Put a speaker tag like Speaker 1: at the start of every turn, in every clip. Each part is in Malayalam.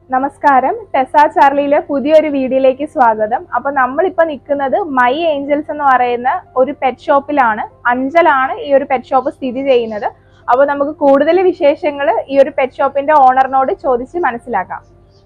Speaker 1: നമസ്കാരം ടെസ ചാർലിയിലെ പുതിയൊരു വീഡിയോയിലേക്ക് സ്വാഗതം അപ്പൊ നമ്മളിപ്പോ നിൽക്കുന്നത് മൈ ഏഞ്ചൽസ് എന്ന് പറയുന്ന ഒരു പെറ്റ് ഷോപ്പിലാണ് അഞ്ചലാണ് ഈ ഒരു പെറ്റ് ഷോപ്പ് സ്ഥിതി ചെയ്യുന്നത് അപ്പൊ നമുക്ക് കൂടുതൽ വിശേഷങ്ങൾ ഈ ഒരു പെറ്റ് ഷോപ്പിന്റെ ഓണറിനോട് ചോദിച്ച് മനസ്സിലാക്കാം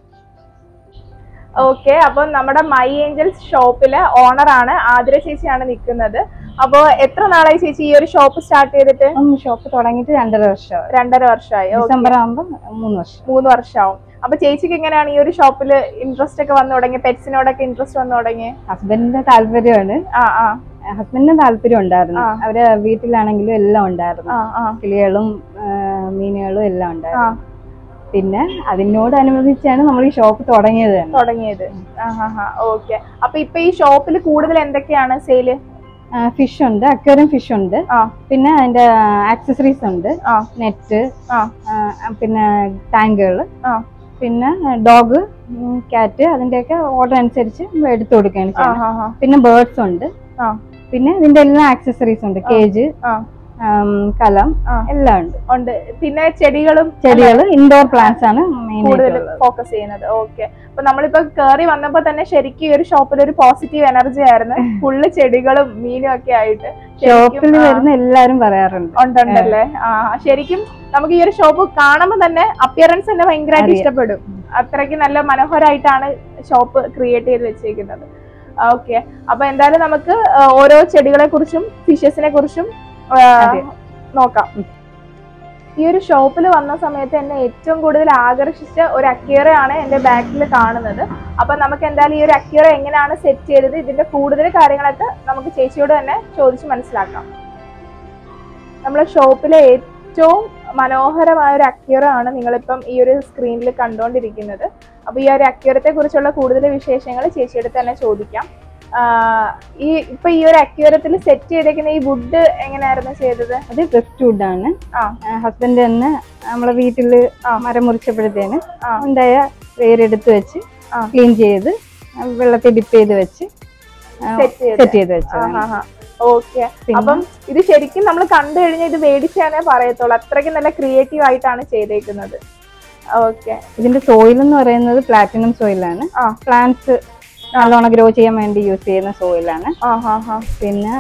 Speaker 1: ഓക്കെ അപ്പൊ നമ്മുടെ മൈ ഏഞ്ചൽസ് ഷോപ്പിലെ ഓണറാണ് ആതിര ചേച്ചിയാണ് നിൽക്കുന്നത് അപ്പൊ എത്ര നാളായി ചേച്ചി ഈ ഒരു ഷോപ്പ് സ്റ്റാർട്ട് ചെയ്തിട്ട്
Speaker 2: ഷോപ്പ് തുടങ്ങിയിട്ട് രണ്ടര വർഷമായി
Speaker 1: രണ്ടര വർഷമായി Okay.
Speaker 2: ഡിസംബർ ആകുമ്പോൾ മൂന്ന് വർഷം
Speaker 1: മൂന്ന് വർഷമാവും അപ്പൊ ചേച്ചിക്ക് എങ്ങനെയാണ് ഈ ഒരു ഷോപ്പിൽ ഇൻട്രസ്റ്റ് ഒക്കെ വന്നു തുടങ്ങി പെറ്റ്സിനോടൊക്കെ ഇൻട്രസ്റ്റ് വന്നു തുടങ്ങി
Speaker 2: ഹസ്ബൻഡിന്റെ താല്പര്യമാണ്
Speaker 1: ആ ആ
Speaker 2: ഹസ്ബൻഡിന് താല്പര്യം ഉണ്ടായിരുന്നു
Speaker 1: ആ.
Speaker 2: അവരെ വീട്ടിലാണെങ്കിലും എല്ലാം ഉണ്ടായിരുന്നു
Speaker 1: ആ ആ
Speaker 2: കിളികളും ആ, മീനുകളും എല്ലാം
Speaker 1: ആ
Speaker 2: ഉണ്ടായിരുന്നു പിന്നെ അതിനോടനുബന്ധിച്ചാണ് നമ്മൾ ഈ ഷോപ്പ് തുടങ്ങിയത് തന്നെ
Speaker 1: തുടങ്ങിയത് ഓക്കെ അപ്പൊ ഇപ്പൊ ഈ ഷോപ്പിൽ കൂടുതൽ എന്തൊക്കെയാണ് സെയില്
Speaker 2: ഫിഷ് ഉണ്ട് അക്വേറിയം ഫിഷ് ഉണ്ട്
Speaker 1: ആ
Speaker 2: പിന്നെ അതിന്റെ ആക്സസറീസ് ഉണ്ട്
Speaker 1: ആ
Speaker 2: നെറ്റ്
Speaker 1: ആ
Speaker 2: പിന്നെ ടാങ്കുകൾ
Speaker 1: ആ
Speaker 2: പിന്നെ ഡോഗ് ക്യാറ്റ് അതിന്റെയൊക്കെ ഓർഡർ അനുസരിച്ച് നമ്മൾ എടുത്തു കൊടുക്കുകയാണ്
Speaker 1: ആ
Speaker 2: ചെയ്യുന്നത്
Speaker 1: ആ, ആ,
Speaker 2: പിന്നെ ബേർഡ്സ് ഉണ്ട്
Speaker 1: ആ
Speaker 2: പിന്നെ ഇതിന്റെ എല്ലാ ആക്സസറീസ് ഉണ്ട് കേജ്
Speaker 1: ആ
Speaker 2: കലം
Speaker 1: ആ.
Speaker 2: എല്ലാം ഉണ്ട്
Speaker 1: ഉണ്ട് പിന്നെ ചെടികളും
Speaker 2: ചെടികൾ ഇൻഡോർ പ്ലാന്റ്സ് ആണ് മെയിൻ
Speaker 1: കൂടുതൽ ഫോക്കസ് ചെയ്യുന്നത് ഓക്കെ അപ്പൊ നമ്മളിപ്പോ കേറി വന്നപ്പോ തന്നെ ശരിക്കും ഈ ഒരു ഷോപ്പിൽ ഒരു പോസിറ്റീവ് എനർജി ആയിരുന്നു ഫുള്ള് ചെടികളും മീനും ഒക്കെ ആയിട്ട്
Speaker 2: ഷോപ്പിൽ
Speaker 1: ശരിക്കും, ആ,
Speaker 2: വരുന്ന എല്ലാരും പറയാറുണ്ട്
Speaker 1: ഉണ്ടുണ്ടല്ലേ ആ ശരിക്കും നമുക്ക് ഈ ഒരു ഷോപ്പ് കാണുമ്പോൾ തന്നെ അപ്പിയറൻസ് തന്നെ ഭയങ്കരമായിട്ട്
Speaker 2: അറിയാം.
Speaker 1: ഇഷ്ടപ്പെടും അത്രയ്ക്ക് നല്ല മനോഹരമായിട്ടാണ് ഷോപ്പ് ക്രിയേറ്റ് ചെയ്ത് വെച്ചേക്കുന്നത് ഓക്കെ അപ്പൊ എന്തായാലും നമുക്ക് ആ, ഓരോ ചെടികളെ കുറിച്ചും ഫിഷസിനെ കുറിച്ചും ആ,
Speaker 2: അതെ.
Speaker 1: നോക്കാം ഈ ഒരു ഷോപ്പിൽ വന്ന സമയത്ത് എന്നെ ഏറ്റവും കൂടുതൽ ആകർഷിച്ച ഒരു അക്യൂറ ആണ് എന്റെ ബാക്കിൽ കാണുന്നത് അപ്പൊ നമുക്ക് എന്തായാലും ഈ ഒരു അക്യൂറ എങ്ങനെയാണ് സെറ്റ് ചെയ്തത് ഇതിന്റെ കൂടുതൽ കാര്യങ്ങളൊക്കെ നമുക്ക് ചേച്ചിയോട് തന്നെ ചോദിച്ച് മനസ്സിലാക്കാം നമ്മളെ ഷോപ്പിലെ ഏറ്റവും മനോഹരമായ ഒരു അക്യൂറ ആണ് നിങ്ങളിപ്പം ഈ ഒരു സ്ക്രീനിൽ കണ്ടുകൊണ്ടിരിക്കുന്നത് അപ്പൊ ഈ ഒരു അക്യൂറത്തെ കുറിച്ചുള്ള കൂടുതൽ വിശേഷങ്ങൾ ചേച്ചിയുടെ തന്നെ ചോദിക്കാം ആഹ് ഈ ഇപ്പൊ ഈ ഒരു അക്യൂറത്തിൽ സെറ്റ് ചെയ്തേക്കുന്ന ഈ വുഡ് എങ്ങനെയായിരുന്നു ചെയ്തത്
Speaker 2: അത് ബെസ്റ്റ് വുഡ് ആണ്
Speaker 1: ആ
Speaker 2: ഹസ്ബൻഡ് തന്നെ നമ്മളെ വീട്ടില്
Speaker 1: ആ.
Speaker 2: മരം മുറിച്ചപ്പോഴത്തേന്
Speaker 1: ആ.
Speaker 2: ഉണ്ടായ വേരെടുത്ത് വെച്ച്
Speaker 1: ആ.
Speaker 2: ക്ലീൻ ചെയ്ത് വെള്ളത്തിൽ ഡിപ്പ് ചെയ്ത് വെച്ച്
Speaker 1: സെറ്റ് ചെയ്ത്
Speaker 2: സെറ്റ് ചെയ്ത് വെച്ചതാണ്
Speaker 1: ഓക്കെ
Speaker 2: പിന്നെ
Speaker 1: അപ്പം ഇത് ശരിക്കും നമ്മൾ കണ്ടു കഴിഞ്ഞാൽ ഇത് മേടിച്ചാനേ പറയത്തുള്ളൂ അത്രയ്ക്ക് നല്ല ക്രിയേറ്റീവ് ആയിട്ടാണ് ചെയ്തേക്കുന്നത് ഓക്കെ
Speaker 2: ഇതിന്റെ സോയിൽ എന്ന് പറയുന്നത് പ്ലാറ്റിനം സോയിലാണ്
Speaker 1: ആ
Speaker 2: പ്ലാന്റ്സ് നല്ലോണം ഗ്രോ ചെയ്യാൻ വേണ്ടി യൂസ് ചെയ്യുന്ന സോയിലാണ്
Speaker 1: ആ ഹാ ഹാ
Speaker 2: പിന്നെ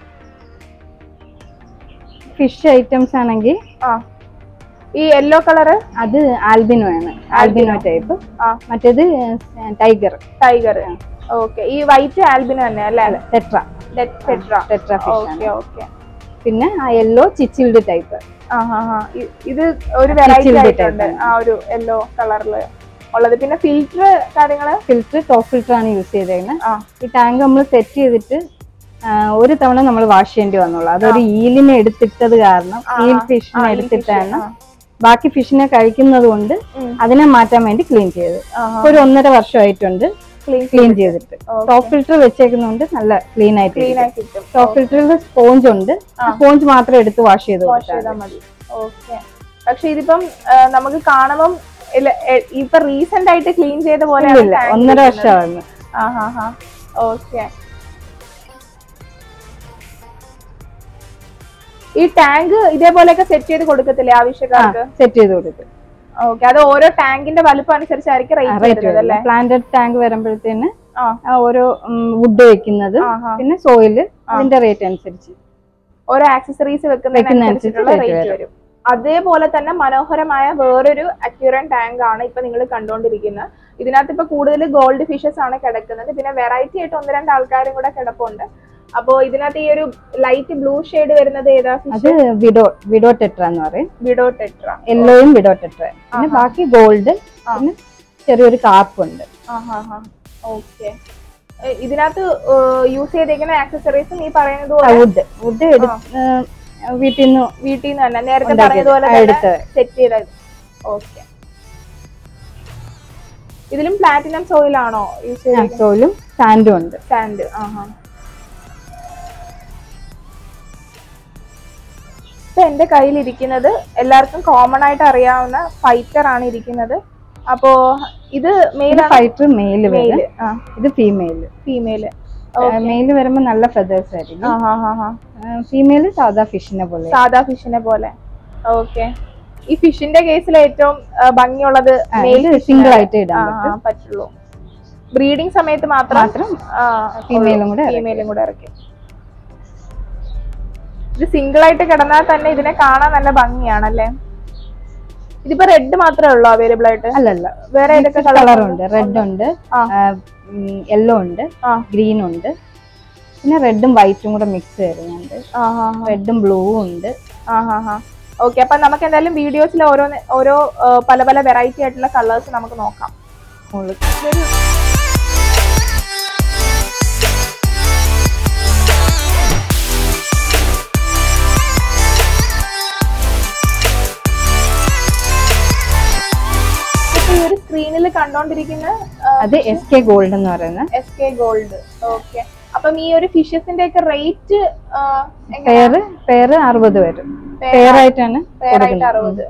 Speaker 2: ഫിഷ് ഐറ്റംസ് ആണെങ്കിൽ
Speaker 1: ആ ഈ യെല്ലോ കളറ്
Speaker 2: അത് ആൽബിനോ ആണ് ആൽബിനോ ടൈപ്പ്
Speaker 1: ആ
Speaker 2: മറ്റേത് ടൈഗർ
Speaker 1: ടൈഗർ ഓക്കെ ഈ വൈറ്റ് ആൽബിനോ തന്നെ അല്ലേ
Speaker 2: ടെട്ര
Speaker 1: ടെട്ര
Speaker 2: ടെട്ര ഫിഷ് ആണ്
Speaker 1: ഓക്കെ ഓക്കെ
Speaker 2: പിന്നെ ആ യെല്ലോ ചിച്ചിൽഡ് ടൈപ്പ്
Speaker 1: ആ ഹാ ഹാ ഇത് ഒരു വെറൈറ്റി
Speaker 2: Chilled
Speaker 1: ആയിട്ടുണ്ട്
Speaker 2: type.
Speaker 1: ആ ഒരു യെല്ലോ കളറില് ഉള്ളത് പിന്നെ ഫിൽറ്റർ കാര്യങ്ങള്
Speaker 2: ഫിൽറ്റർ ടോപ്പ് ഫിൽറ്റർ ആണ് യൂസ് ചെയ്തേക്കുന്നത്
Speaker 1: ആ
Speaker 2: ഈ ടാങ്ക് നമ്മൾ സെറ്റ് ചെയ്തിട്ട് ആ, ഒരു തവണ നമ്മൾ വാഷ് ചെയ്യേണ്ടി വന്നുള്ളൂ അതൊരു ഈലിനെ എടുത്തിട്ടത് കാരണം
Speaker 1: ആ,
Speaker 2: ഈൽ
Speaker 1: ആ,
Speaker 2: ഫിഷിനെ
Speaker 1: ആ, ഈ
Speaker 2: എടുത്തിട്ടാണ്
Speaker 1: fish, ആ.
Speaker 2: ബാക്കി ഫിഷിനെ കഴിക്കുന്നത് കൊണ്ട്
Speaker 1: ഉം.
Speaker 2: അതിനെ മാറ്റാൻ വേണ്ടി ക്ലീൻ ചെയ്തത്
Speaker 1: ആ, ആ.
Speaker 2: ഇപ്പൊ ഒരു ഒന്നര വർഷമായിട്ടുണ്ട്
Speaker 1: ക്ലീൻ
Speaker 2: ക്ലീൻ ചെയ്തിട്ട്
Speaker 1: Okay.
Speaker 2: ടോപ്പ് ഫിൽറ്റർ വെച്ചേക്കുന്നതുകൊണ്ട് നല്ല ക്ലീൻ ആയിട്ട്
Speaker 1: ക്ലീൻ ആയി കിട്ടും
Speaker 2: ടോപ്പ് ഫിൽറ്ററിൽ സ്പോഞ്ച് ഉണ്ട്
Speaker 1: ആ.
Speaker 2: സ്പോഞ്ച് മാത്രം എടുത്ത് വാഷ് ചെയ്ത്
Speaker 1: വാഷ്
Speaker 2: കൊടുത്താൽ
Speaker 1: ചെയ്താൽ മതി ഓക്കെ പക്ഷെ ഇതിപ്പം ആ, നമുക്ക് കാണുമ്പം ഇല്ല, എ- ഇപ്പൊ റീസെന്റ് ആയിട്ട് ക്ലീൻ ചെയ്ത പോലെ
Speaker 2: ഇല്ല ഒന്നര വർഷമായിരുന്നു
Speaker 1: ഓക്കെ ഈ ടാങ്ക് ഇതേപോലെയൊക്കെ സെറ്റ് ചെയ്ത് കൊടുക്കത്തില്ലേ ആവശ്യക്കാർക്ക്
Speaker 2: സെറ്റ് ചെയ്ത് കൊടുക്കും
Speaker 1: ഓക്കെ അത് ഓരോ ടാങ്കിന്റെ വലുപ്പം അനുസരിച്ചായിരിക്കും റേറ്റ്
Speaker 2: റേറ്റ്
Speaker 1: വരുന്നത് അല്ലേ
Speaker 2: പ്ലാന്റഡ് ടാങ്ക് വരുമ്പോഴത്തേന്
Speaker 1: ആ
Speaker 2: ആ ഓരോ വുഡ് വെക്കുന്നത്
Speaker 1: ആ, ആ.
Speaker 2: പിന്നെ സോയില് അതിന്റെ റേറ്റ് അനുസരിച്ച്
Speaker 1: ഓരോ ആക്സസറീസ് വെക്കുന്നതിനനുസരിച്ചുള്ള
Speaker 2: വെക്കുന്നതനുസരിച്ച്
Speaker 1: റേറ്റ് വരും അതേപോലെ തന്നെ മനോഹരമായ വേറൊരു അക്യൂറൻ ടാങ്ക് ആണ് ഇപ്പൊ നിങ്ങൾ കണ്ടുകൊണ്ടിരിക്കുന്നത് ഇതിനകത്ത് ഇപ്പൊ കൂടുതൽ ഗോൾഡ് ഫിഷസ് ആണ് കിടക്കുന്നത് പിന്നെ വെറൈറ്റി ആയിട്ട് ഒന്ന് രണ്ട് ആൾക്കാരും കൂടെ കിടപ്പുണ്ട് അപ്പോ ഇതിനകത്ത് ഈ ഒരു ലൈറ്റ് ബ്ലൂ ഷെയ്ഡ് വരുന്നത് ഏതാ
Speaker 2: അത്
Speaker 1: ഫിഷ്
Speaker 2: വിഡോ വിഡോ ടെട്ര എന്ന് പറയും
Speaker 1: വിഡോ ടെട്ര
Speaker 2: യെല്ലോയും വിഡോ ടെട്ര പിന്നെ ബാക്കി ഗോൾഡ്
Speaker 1: ആ.
Speaker 2: പിന്നെ ചെറിയൊരു കാർപ്പ് ഉണ്ട്
Speaker 1: ഓക്കെ ഇതിനകത്ത് യൂസ് ചെയ്തേക്കുന്ന ആക്സസറീസും ഈ പറയുന്നത് പോലെ
Speaker 2: വുഡ് വുഡ് വീട്ടിൽ നിന്ന്
Speaker 1: വീട്ടിൽ നിന്ന് തന്നെ നേരത്തെ
Speaker 2: ഉണ്ടാക്കിയത്.
Speaker 1: പറഞ്ഞതുപോലെ
Speaker 2: ആ,
Speaker 1: തന്നെ
Speaker 2: എടുത്തത്.
Speaker 1: സെറ്റ് ചെയ്തത് ഓക്കെ ഇതിലും പ്ലാറ്റിനം സോയിൽ ആണോ യൂസ് ചെയ്തേക്കുന്നത്
Speaker 2: സോയിലും സാൻഡും ഉണ്ട്
Speaker 1: സാൻഡ് ആഹാ ഇപ്പൊ എന്റെ കയ്യിൽ ഇരിക്കുന്നത് എല്ലാവർക്കും കോമൺ ആയിട്ട് അറിയാവുന്ന ഫൈറ്റർ ആണ് ഇരിക്കുന്നത് അപ്പോ ഇത് മെയിൽ
Speaker 2: ഫൈറ്റർ മെയിൽ
Speaker 1: മെയിൽ
Speaker 2: വരും
Speaker 1: ആ
Speaker 2: ഇത് ഫീമെയിൽ
Speaker 1: ഫീമെയില്
Speaker 2: മെയിൽ വരുമ്പോൾ നല്ല ഫെദേഴ്സ് ആയിരിക്കും
Speaker 1: ആ ഹാ ഹാ ഹാ
Speaker 2: ഫീമെയിൽ സാധാ ഫിഷിനെ പോലെ
Speaker 1: സാധാ ഫിഷിനെ പോലെ ഓക്കെ ഈ ഫിഷിന്റെ കേസിൽ ഏറ്റവും ആ, ഭംഗിയുള്ളത്
Speaker 2: ആ,
Speaker 1: മെയിൽ
Speaker 2: ഇത് സിംഗിൾ ആയിട്ട് ഇടാൻ പറ്റും
Speaker 1: പറ്റുള്ളൂ ബ്രീഡിംഗ് സമയത്ത് മാത്രം
Speaker 2: മാത്രം female ഉം കൂടെ ഇറക്കി.
Speaker 1: ഫീമെയിലും കൂടെ ഇറക്കി ഇത് സിംഗിൾ ആയിട്ട് കിടന്നാൽ തന്നെ ഇതിനെ കാണാൻ നല്ല ഭംഗിയാണല്ലേ ഇതിപ്പോ റെഡ് മാത്രമേ ഉള്ളൂ അവൈലബിൾ ആയിട്ട്
Speaker 2: അല്ലല്ല
Speaker 1: വേറെ ഏതൊക്കെ
Speaker 2: കളർ
Speaker 1: കളർ
Speaker 2: ഉണ്ട് റെഡ് ഉണ്ട്
Speaker 1: ആ.
Speaker 2: യെല്ലോ ഉണ്ട്
Speaker 1: ആ.
Speaker 2: ഗ്രീൻ ഉണ്ട് പിന്നെ റെഡും വൈറ്റും കൂടെ മിക്സ് വരുന്നുണ്ട് റെഡും ബ്ലൂവും ഉണ്ട്
Speaker 1: ഓക്കെ അപ്പൊ നമുക്ക് എന്തായാലും വീഡിയോസിൽ ഓരോ ഓരോ ആ, പല പല വെറൈറ്റി ആയിട്ടുള്ള കളേഴ്സ് നമുക്ക് നോക്കാം
Speaker 2: മോള്
Speaker 1: ഇപ്പൊ ഈ ഒരു സ്ക്രീനിൽ കണ്ടോണ്ടിരിക്കുന്ന
Speaker 2: അത് എസ് കെ ഗോൾഡ് എന്ന് പറയുന്ന
Speaker 1: എസ് കെ ഗോൾഡ് ഓക്കെ അപ്പം ഈ ഒരു ഫിഷസിന്റെ ഒക്കെ റേറ്റ്
Speaker 2: പേര് പേര് അറുപത് വരും പേരായിട്ടാണ്
Speaker 1: പേരായിട്ട് അറുപത്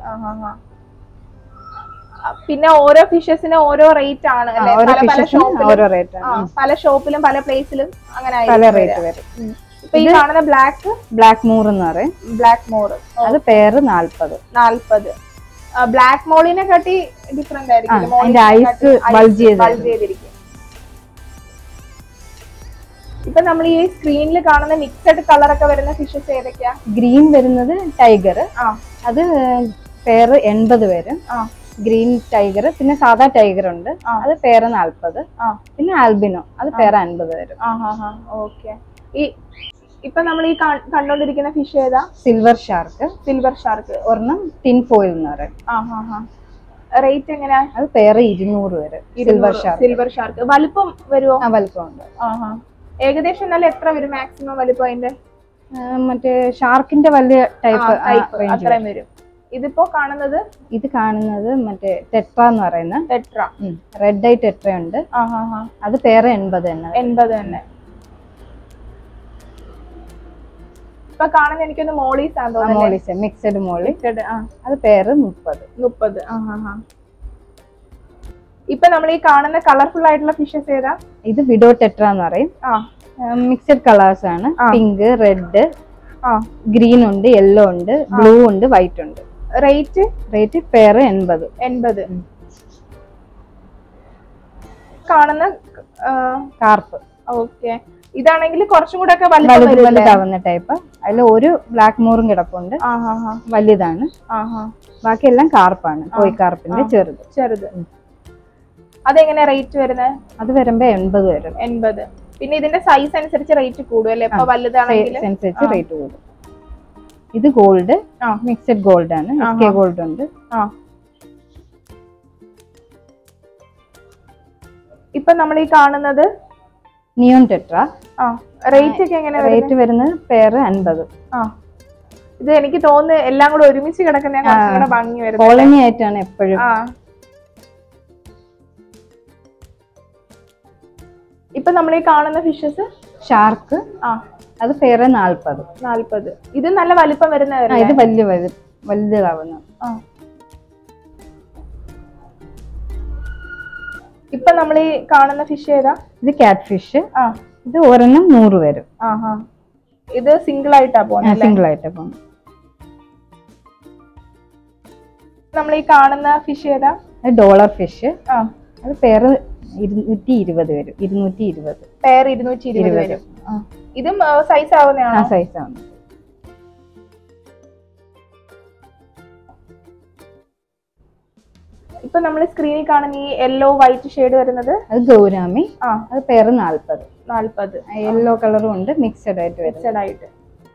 Speaker 1: പിന്നെ ഓരോ ഫിഷസിന് ഓരോ റേറ്റ് ആണ് അല്ലേ
Speaker 2: ഓരോ
Speaker 1: പല പല
Speaker 2: ഫിഷസിനും
Speaker 1: ഷോപ്പിലും
Speaker 2: ഓരോ റേറ്റ്
Speaker 1: ആ,
Speaker 2: ആണ്
Speaker 1: പല ഷോപ്പിലും പല പ്ലേസിലും അങ്ങനെ
Speaker 2: പല
Speaker 1: ആയിരിക്കും
Speaker 2: റേറ്റ്
Speaker 1: വരിക.
Speaker 2: വരും
Speaker 1: ഉം. ഇപ്പൊ ഈ കാണുന്ന ബ്ലാക്ക്
Speaker 2: ബ്ലാക്ക് മൂർ എന്ന് പറയും
Speaker 1: ബ്ലാക്ക് മോർ
Speaker 2: അത് പേര് നാല്പത്
Speaker 1: നാല്പത് ബ്ലാക്ക് മോളിനെ കാട്ടി ഡിഫറെന്റ് ആയിരിക്കും
Speaker 2: ആ, അതിന്റെ ഐസ് bulge ചെയ്ത്
Speaker 1: ബൾജ് ചെയ്തിരിക്കും ഇപ്പൊ നമ്മൾ ഈ സ്ക്രീനിൽ കാണുന്ന മിക്സഡ് കളർ ഒക്കെ വരുന്ന ഫിഷസ് ഏതൊക്കെയാ
Speaker 2: ഗ്രീൻ വരുന്നത് ടൈഗർ
Speaker 1: ആ
Speaker 2: അത് പേര് എൺപത് വരും
Speaker 1: ആ
Speaker 2: ഗ്രീൻ ടൈഗർ പിന്നെ സാധാ ടൈഗർ ഉണ്ട്
Speaker 1: ആ.
Speaker 2: അത് പേര് നാല്പത്
Speaker 1: ആ
Speaker 2: പിന്നെ ആൽബിനോ അത് പേര് അൻപത് വരും
Speaker 1: ആ ഹാ ഹാ ഓക്കെ ഈ ഇപ്പൊ നമ്മൾ ഈ കാ- കണ്ടോണ്ടിരിക്കുന്ന ഫിഷ് ഏതാ
Speaker 2: സിൽവർ ഷാർക്ക്
Speaker 1: സിൽവർ ഷാർക്ക്
Speaker 2: ഒരെണ്ണം ടിൻ ഫോയിൽ എന്ന് പറയും
Speaker 1: ആ ഹാ ഹാ റേറ്റ് എങ്ങനെയാ
Speaker 2: അത് പേര് ഇരുന്നൂറ് വരും സിൽവർ ഷാർക്ക്
Speaker 1: സിൽവർ ഷാർക്ക് വലുപ്പം വരുമോ
Speaker 2: ആ വലുപ്പമുണ്ട്
Speaker 1: ആ ഹാ ഏകദേശം എന്നാലും എത്ര വരും മാക്സിമം വലുപ്പം അതിന്റെ
Speaker 2: ആ, മറ്റേ ഷാർക്കിന്റെ വലിയ ടൈപ്പ്
Speaker 1: ടൈപ്പ് അത്രയും വരും ഇതിപ്പോ കാണുന്നത്
Speaker 2: ഇത് കാണുന്നത് മറ്റേ ടെട്ര എന്ന് പറയുന്ന
Speaker 1: ടെട്ര
Speaker 2: റെഡ് ഐ ടെട്ര ഉണ്ട്
Speaker 1: ആ ഹാ ഹാ
Speaker 2: അത് പേര് എൺപത് തന്നെ
Speaker 1: എൺപത് തന്നെ ഇപ്പൊ കാണുന്ന എനിക്കൊന്ന് മോളീസ് ആണെന്ന് തോന്നുന്നു
Speaker 2: മോളിസ് മിക്സഡ് മോളി
Speaker 1: Mixed, ആ
Speaker 2: അത് പേര് മുപ്പത്
Speaker 1: മുപ്പത് ആ ഹാ ഹാ ഇപ്പൊ നമ്മൾ ഈ കാണുന്ന കളർഫുൾ ആയിട്ടുള്ള ഫിഷസ് ഏതാ
Speaker 2: ഇത് വിഡോ ടെട്ര എന്ന് പറയും
Speaker 1: ആ
Speaker 2: മിക്സഡ് കളേഴ്സ് ആണ്
Speaker 1: ആ.
Speaker 2: പിങ്ക് റെഡ്
Speaker 1: ആ
Speaker 2: ഗ്രീൻ ഉണ്ട് യെല്ലോ ഉണ്ട് ബ്ലൂ ഉണ്ട് വൈറ്റ് ഉണ്ട്
Speaker 1: റേറ്റ്
Speaker 2: റേറ്റ് പേര് എൺപത്
Speaker 1: എൺപത് കാണുന്ന
Speaker 2: കാർപ്പ്
Speaker 1: ഓക്കെ ഇതാണെങ്കിൽ കുറച്ചും കൂടെ ഒക്കെ വലുപ്പം
Speaker 2: വലുത്
Speaker 1: വരും
Speaker 2: വലുതാവുന്ന ടൈപ്പ് അതിൽ ഒരു ബ്ലാക്ക് മോറും കിടപ്പുണ്ട്
Speaker 1: ആ ഹാ ഹാ
Speaker 2: വലുതാണ്
Speaker 1: ആ ഹാ
Speaker 2: ബാക്കിയെല്ലാം കാർപ്പാണ് കോയി കാർപ്പിന്റെ ചെറുത്
Speaker 1: ചെറുത് അതെങ്ങനെ റേറ്റ് വരുന്നത്
Speaker 2: അത് വരുമ്പോ എൺപത് വരും
Speaker 1: എൺപത് പിന്നെ ഇതിന്റെ സൈസ് അനുസരിച്ച് റേറ്റ് കൂടും അല്ലേ ഇപ്പൊ വലുതാണെങ്കിൽ
Speaker 2: സൈസ് അനുസരിച്ച് റേറ്റ് കൂടും ഇത് ഗോൾഡ്
Speaker 1: ആ
Speaker 2: മിക്സഡ് ഗോൾഡ് ആണ് എസ് കെ ഗോൾഡ് ഉണ്ട്
Speaker 1: ആ ഇപ്പൊ നമ്മൾ ഈ കാണുന്നത്
Speaker 2: നിയോൺ ടെട്ര
Speaker 1: ആ റേറ്റ് ഒക്കെ എങ്ങനെ വരും
Speaker 2: റേറ്റ് വരുന്നത് പേര് അൻപത്
Speaker 1: ആ ഇത് എനിക്ക് തോന്നുന്നു എല്ലാം കൂടെ ഒരുമിച്ച് കിടക്കുന്ന കുറച്ചും കൂടെ ഭംഗി വരുന്നത്
Speaker 2: കോളനി ആയിട്ടാണ് എപ്പോഴും
Speaker 1: ആ ഇപ്പൊ നമ്മൾ ഈ കാണുന്ന ഫിഷസ്
Speaker 2: ഷാർക്ക്
Speaker 1: ആ
Speaker 2: അത് പേര് നാൽപ്പത്
Speaker 1: നാല്പത് ഇത് നല്ല വലിപ്പം
Speaker 2: ആ
Speaker 1: വരുന്നതല്ലേ
Speaker 2: ഇത് വലിയ വലു വലുതാവുന്നത്
Speaker 1: ആ ഇപ്പൊ നമ്മൾ ഈ കാണുന്ന ഫിഷ് ഏതാ
Speaker 2: ഇത് കാറ്റ് ഫിഷ്
Speaker 1: ആ
Speaker 2: ഇത് ഒരെണ്ണം നൂറ് വരും
Speaker 1: ആ ഹാ ഇത് സിംഗിൾ ആയിട്ടാ പോകുന്നത്
Speaker 2: സിംഗിൾ ആയിട്ട് പോകും
Speaker 1: നമ്മൾ ഈ കാണുന്ന ഫിഷ് ഏതാ
Speaker 2: അത് ഡോളർ ഫിഷ്
Speaker 1: ആ
Speaker 2: അത് പേര് ഇരുന്നൂറ്റി ഇരുപത് വരും ഇരുന്നൂറ്റി ഇരുപത്
Speaker 1: പെയർ ഇരുന്നൂറ്റി ഇരുപത് വരും ആ. ഇതും സൈസ്
Speaker 2: ആ
Speaker 1: ആവുന്നതാണോ
Speaker 2: സൈസ് ആണ്
Speaker 1: ഇപ്പൊ നമ്മൾ സ്ക്രീനിൽ കാണുന്ന ഈ യെല്ലോ വൈറ്റ് ഷെയ്ഡ് വരുന്നത്
Speaker 2: അത് ഗൗരാമി
Speaker 1: ആ
Speaker 2: അത് പേര് നാൽപ്പത്
Speaker 1: നാല്പത്
Speaker 2: യെല്ലോ കളറും ഉണ്ട് മിക്സഡ് ആയിട്ട് വരും
Speaker 1: മിക്സഡ് ആയിട്ട്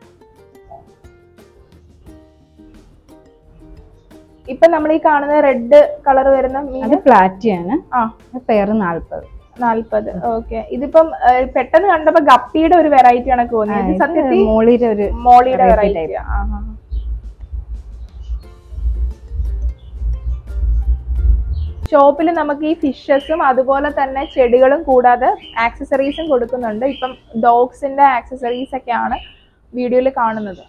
Speaker 1: ഇപ്പൊ നമ്മൾ ഈ കാണുന്ന റെഡ് കളർ വരുന്ന മീൻ
Speaker 2: അത് പ്ലാറ്റിയാണ്
Speaker 1: ആ
Speaker 2: അത് പേര് നാൽപ്പത്
Speaker 1: നാല്പത് ഓക്കെ ഇതിപ്പം ഏ, പെട്ടെന്ന് കണ്ടപ്പോ ഗപ്പിയുടെ ഒരു വെറൈറ്റി ആണ് തോന്നിയത് ഇത് സത്യത്തിൽ
Speaker 2: മോളിയുടെ ഒരു
Speaker 1: മോളിയുടെ
Speaker 2: variety
Speaker 1: വെറൈറ്റി ഷോപ്പിൽ നമുക്ക് ഈ ഫിഷസും അതുപോലെ തന്നെ ചെടികളും കൂടാതെ ആക്സസറീസും കൊടുക്കുന്നുണ്ട് ഇപ്പം ഡോഗ്സിന്റെ ആക്സസറീസ് ഒക്കെയാണ് വീഡിയോയിൽ കാണുന്നത്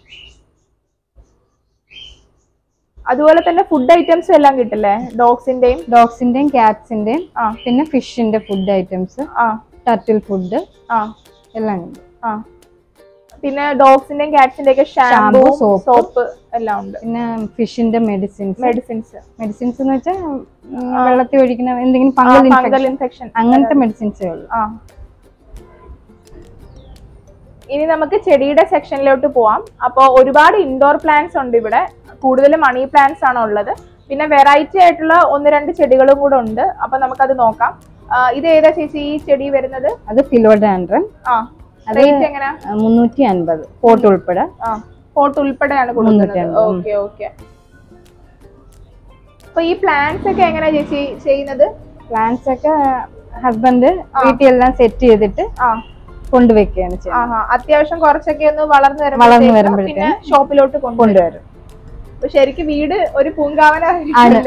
Speaker 1: അതുപോലെ തന്നെ ഫുഡ് ഐറ്റംസും എല്ലാം കിട്ടില്ലേ ഡോഗ്സിന്റെയും
Speaker 2: ഡോഗ്സിന്റെയും കാറ്റ്സിന്റെയും
Speaker 1: ആ
Speaker 2: പിന്നെ ഫിഷിന്റെ ഫുഡ് ഐറ്റംസ്
Speaker 1: ആ
Speaker 2: ടർട്ടിൽ ഫുഡ്
Speaker 1: ആ
Speaker 2: എല്ലാം ഉണ്ട്
Speaker 1: ആ പിന്നെ ഡോഗ്സിന്റെയും കാറ്റ്സിന്റെ ഒക്കെ ഷാമ്പൂ
Speaker 2: Shampoo, soap.
Speaker 1: സോപ്പ് എല്ലാം ഉണ്ട്
Speaker 2: പിന്നെ ഫിഷിന്റെ മെഡിസിൻസ്
Speaker 1: മെഡിസിൻസ്
Speaker 2: മെഡിസിൻസ് എന്ന് വെച്ചാൽ വെള്ളത്തിൽ ഒഴിക്കുന്ന എന്തെങ്കിലും ഫംഗൽ
Speaker 1: ഫംഗൽ
Speaker 2: ഇൻഫെക്ഷൻ
Speaker 1: ഇൻഫെക്ഷൻ
Speaker 2: അങ്ങനത്തെ മെഡിസിൻസേ ഉള്ളൂ
Speaker 1: ആ ഇനി നമുക്ക് ചെടിയുടെ സെക്ഷനിലോട്ട് പോവാം അപ്പോൾ ഒരുപാട് ഇൻഡോർ പ്ലാന്റ്സ് ഉണ്ട് ഇവിടെ കൂടുതലും മണി പ്ലാന്റ്സ് ആണ് ഉള്ളത് പിന്നെ വെറൈറ്റി ആയിട്ടുള്ള ഒന്ന് രണ്ട് ചെടികളും കൂടെ ഉണ്ട് അപ്പൊ നമുക്കത് നോക്കാം ആ, ഇത് ഏതാ ചേച്ചി ഈ ചെടി വരുന്നത്
Speaker 2: അത് ഫിലോഡാൻഡ്രൻ
Speaker 1: ആ
Speaker 2: അത്
Speaker 1: റേറ്റ് എങ്ങനെയാ
Speaker 2: മുന്നൂറ്റി അൻപത് പോട്ട് ഉൾപ്പെടെ
Speaker 1: ആ പോട്ട് ഉൾപ്പെടെയാണ് കൊടുക്കുന്നത്
Speaker 2: മുന്നൂറ്റി അൻപത്.
Speaker 1: ഓക്കെ ഓക്കെ അപ്പൊ ഈ പ്ലാന്റ്സ് ഒക്കെ എങ്ങനെയാ ചേച്ചി ചെയ്യുന്നത്
Speaker 2: പ്ലാന്റ്സ് ഒക്കെ ഹസ്ബൻഡ് വീട്ടിലെല്ലാം സെറ്റ് ചെയ്തിട്ട്
Speaker 1: ആ
Speaker 2: കൊണ്ടുവയ്ക്കുകയാണ് ചെയ്യുന്നത്
Speaker 1: ആഹാ അത്യാവശ്യം കുറച്ചൊക്കെ ഒന്ന് വളർന്നു
Speaker 2: വളർന്നു
Speaker 1: വരുമ്പോഴത്തേക്ക്
Speaker 2: വരുമ്പോഴത്തേന്
Speaker 1: പിന്നെ ഷോപ്പിലോട്ട് കൊണ്ടുവരും
Speaker 2: കൊണ്ടുവരും
Speaker 1: അപ്പൊ ശരിക്കും വീട് ഒരു പൂങ്കാവന
Speaker 2: ആണ്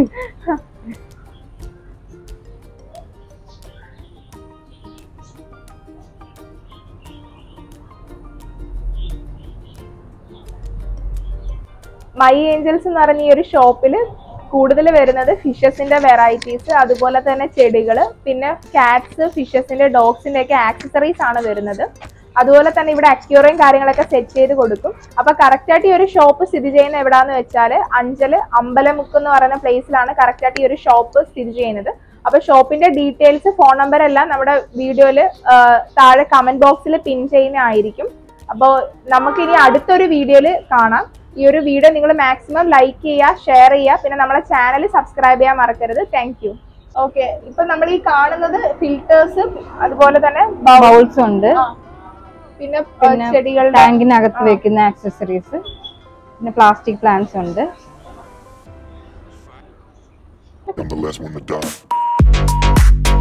Speaker 1: മൈ ഏഞ്ചൽസ് എന്ന് പറഞ്ഞ ഈ ഒരു ഷോപ്പിൽ കൂടുതൽ വരുന്നത് ഫിഷസിന്റെ വെറൈറ്റീസ് അതുപോലെ തന്നെ ചെടികൾ പിന്നെ കാറ്റ്സ് ഫിഷസിന്റെ ഡോഗ്സിന്റെ ഒക്കെ ആക്സസറീസ് ആണ് വരുന്നത് അതുപോലെ തന്നെ ഇവിടെ അക്യൂറയും കാര്യങ്ങളൊക്കെ സെറ്റ് ചെയ്ത് കൊടുക്കും അപ്പൊ കറക്റ്റ് ആയിട്ട് ഈ ഒരു ഷോപ്പ് സ്ഥിതി ചെയ്യുന്ന എവിടാന്ന് വെച്ചാൽ അഞ്ചല് അമ്പലമുക്ക് എന്ന് പറയുന്ന പ്ലേസിലാണ് കറക്റ്റ് ആയിട്ട് ഈ ഒരു ഷോപ്പ് സ്ഥിതി ചെയ്യുന്നത് അപ്പൊ ഷോപ്പിന്റെ ഡീറ്റെയിൽസ് ഫോൺ നമ്പർ എല്ലാം നമ്മുടെ വീഡിയോയിൽ താഴെ കമന്റ് ബോക്സിൽ പിൻ ചെയ്യുന്നതായിരിക്കും അപ്പോൾ നമുക്ക് ഇനി അടുത്തൊരു വീഡിയോയിൽ കാണാം ഈ ഒരു വീഡിയോ നിങ്ങൾ മാക്സിമം ലൈക്ക് ചെയ്യുക ഷെയർ ചെയ്യുക പിന്നെ നമ്മുടെ ചാനൽ സബ്സ്ക്രൈബ് ചെയ്യാൻ മറക്കരുത് താങ്ക് യു ഓക്കെ ഇപ്പൊ നമ്മൾ ഈ കാണുന്നത് ഫിൽറ്റേഴ്സ് അതുപോലെ തന്നെ bowl-
Speaker 2: ബൗൾസ് ഉണ്ട്
Speaker 1: ആ. പിന്നെ ആ,
Speaker 2: പിന്നെ
Speaker 1: ചെടികളുടെ
Speaker 2: ടാങ്കിനകത്ത് വെക്കുന്ന ആക്സസറീസ് പിന്നെ പ്ലാസ്റ്റിക് പ്ലാന്റ്സ് ഉണ്ട്
Speaker 3: I'm the last one to die.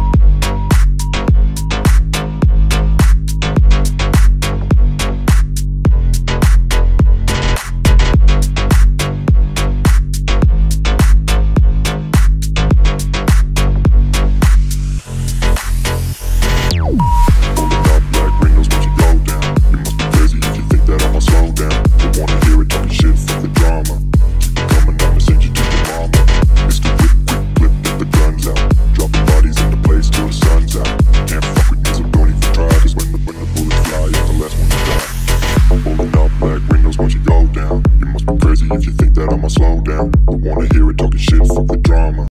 Speaker 3: Pulling up black windows, watch it go down. You must be crazy if you think that I'ma slow down. Don't wanna hear it talking shit for the drama. Keep it coming, I'ma send you to your mama. Mr. Whip, quick, whip, get the guns out. Dropping bodies in the place till the sun's out. Can't fuck with me, so don't even try. Cause when the, when the bullets fly, I'm the last one to die. Pulling up black windows, watch it go down. You must be crazy if you think that I'ma slow down. Don't wanna hear it talking shit, fuck the drama.